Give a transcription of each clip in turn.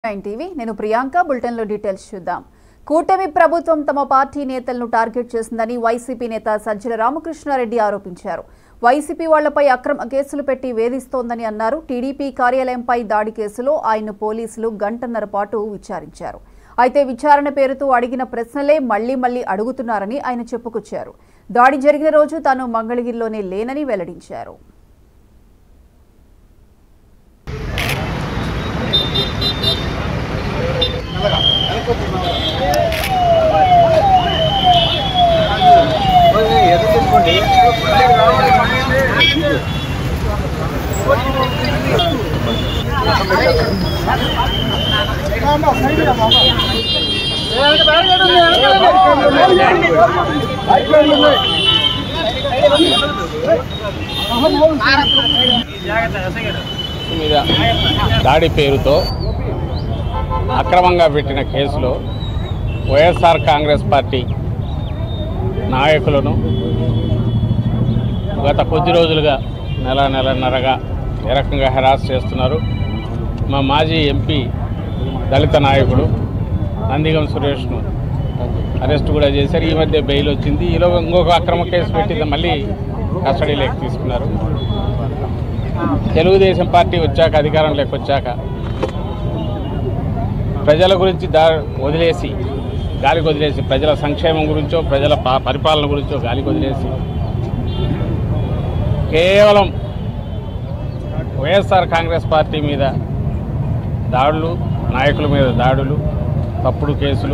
nine TV నేను ప్రియాంక బులెటిన్లో details చూద్దాం కూటమి ప్రభుత్వం తమ పార్టీ నేతలను టార్గెట్ చేసిందని వైసీపీ నేత సజ్జల రామకృష్ణారెడ్డి ఆరోపించారు వైసీపీ వాళ్లపై అక్రమ కేసులు పెట్టి వేధిస్తోందని అన్నారు టీడీపీ కార్యాలయంపై దాడి కేసులో ఆయన పోలీసులు గంటన్నర పాటు విచారించారు అయితే విచారణ పేరుతో అడిగిన ప్రశ్నలే మళ్లీ మళ్లీ అడుగుతున్నారని ఆయన చెప్పుకొచ్చారు దాడి జరిగిన రోజు తాను మంగళగిరిలోనే లేనని వెల్లడించారు మీద దాడి పేరుతో అక్రమంగా పెట్టిన కేసులో వైఎస్ఆర్ కాంగ్రెస్ పార్టీ నాయకులను గత కొద్ది రోజులుగా నెల నెలన్నరగా ఏ రకంగా హెరాస్ చేస్తున్నారు మా మాజీ ఎంపీ దళిత నాయకుడు నందిగం సురేష్ను అరెస్ట్ కూడా చేశారు ఈ మధ్య బెయిల్ వచ్చింది ఈలో ఇంకొక అక్రమ కేసు పెట్టి మళ్ళీ కస్టడీలోకి తీసుకున్నారు తెలుగుదేశం పార్టీ వచ్చాక అధికారంలోకి వచ్చాక ప్రజల గురించి దా వదిలేసి గాలికి వదిలేసి ప్రజల సంక్షేమం గురించో ప్రజల పా- పరిపాలన గురించో గాలికి వదిలేసి కేవలం వైఎస్ఆర్ కాంగ్రెస్ పార్టీ మీద దాడులు నాయకుల మీద దాడులు తప్పుడు కేసులు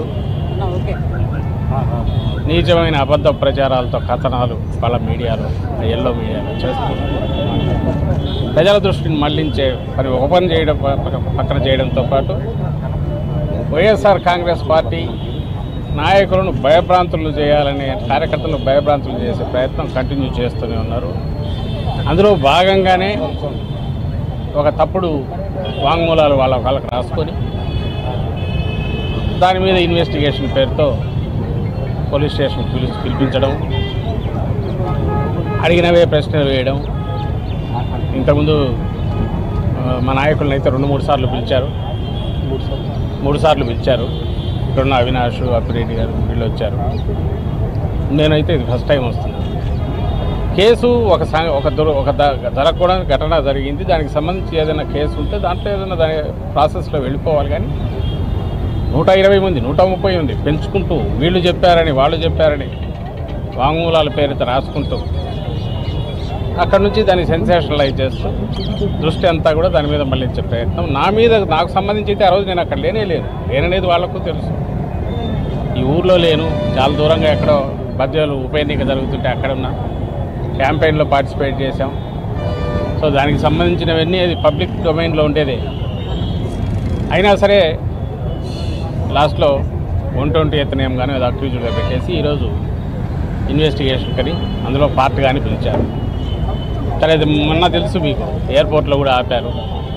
నీచమైన అబద్ధ ప్రచారాలతో కథనాలు వాళ్ళ మీడియాలో ఎల్లో మీడియాలో చేస్తున్నారు ప్రజల దృష్టిని మళ్లించే పని ఓపెన్ చేయడం ప- పక్కన చేయడంతో పాటు వైఎస్ఆర్ కాంగ్రెస్ పార్టీ నాయకులను భయభ్రాంతులు చేయాలనే కార్యకర్తలను భయభ్రాంతులు చేసే ప్రయత్నం కంటిన్యూ చేస్తూనే ఉన్నారు అందులో భాగంగానే ఒక తప్పుడు వాంగ్మూలాలు వాళ్ళ వాళ్ళకి రాసుకొని దాని మీద ఇన్వెస్టిగేషన్ పేరుతో పోలీస్ స్టేషన్ పిలిచి పిలిపించడం అడిగినవే ప్రశ్నలు వేయడం ఇంతకుముందు ఆ, మా నాయకులను అయితే రెండు మూడు సార్లు పిలిచారు మూడు సార్లు పిలిచారు ఇక్కడున్న అవినాష్ అప్పిరెడ్డి గారు వీళ్ళు వచ్చారు నేనైతే ఇది ఫస్ట్ టైం వస్తున్నాను కేసు ఒక స- ఒక దుర ఒక ద- జరగకూడని ఘటన జరిగింది దానికి సంబంధించి ఏదైనా కేసు ఉంటే దాంట్లో ఏదైనా దాని ప్రాసెస్లో వెళ్ళిపోవాలి కానీ నూట ఇరవై మంది నూట ముప్పై మంది పెంచుకుంటూ వీళ్ళు చెప్పారని వాళ్ళు చెప్పారని వాంగ్మూలాల పేరుతో రాసుకుంటూ అక్కడ నుంచి దాన్ని సెన్సేషనలైజ్ చేస్తూ దృష్టి అంతా కూడా దాని మీద మళ్ళించే ప్రయత్నం నా మీద నాకు సంబంధించి అయితే ఆ రోజు నేను అక్కడ లేనే లేను లేననేది వాళ్ళకు తెలుసు ఈ ఊర్లో లేను చాలా దూరంగా ఎక్కడో బద్యాలు ఉప ఎన్నిక జరుగుతుంటే అక్కడ ఉన్నా క్యాంపెయిన్లో పార్టిసిపేట్ చేశాం సో దానికి సంబంధించినవన్నీ అది పబ్లిక్ డొమైన్లో ఉండేదే అయినా సరే లాస్ట్లో వన్ ట్వంటీ ఎత్తనేం కానీ అది అక్యూజ్డ్గా పెట్టేసి ఈరోజు ఇన్వెస్టిగేషన్ కని అందులో పార్ట్ కానీ పిలిచారు సరే అది మొన్న తెలుసు మీకు ఎయిర్పోర్ట్లో కూడా ఆపారు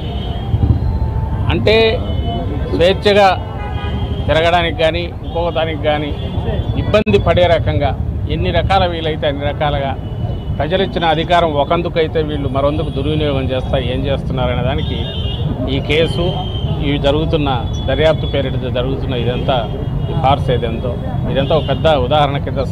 అంటే స్వేచ్ఛగా తిరగడానికి కానీ ఇంకొక దానికి కానీ ఇబ్బంది పడే రకంగా ఎన్ని రకాల వీలైతే అన్ని రకాలుగా ప్రజలిచ్చిన అధికారం ఒకందుకైతే వీళ్ళు మరొందుకు దుర్వినియోగం చేస్తా ఏం చేస్తున్నారనే దానికి ఈ కేసు ఇవి జరుగుతున్న దర్యాప్తు పేరిట జరుగుతున్న ఇదంతా ఈ ఫార్స్ ఏదెంతో ఇదంతా ఒక పెద్ద ఉదాహరణ కింద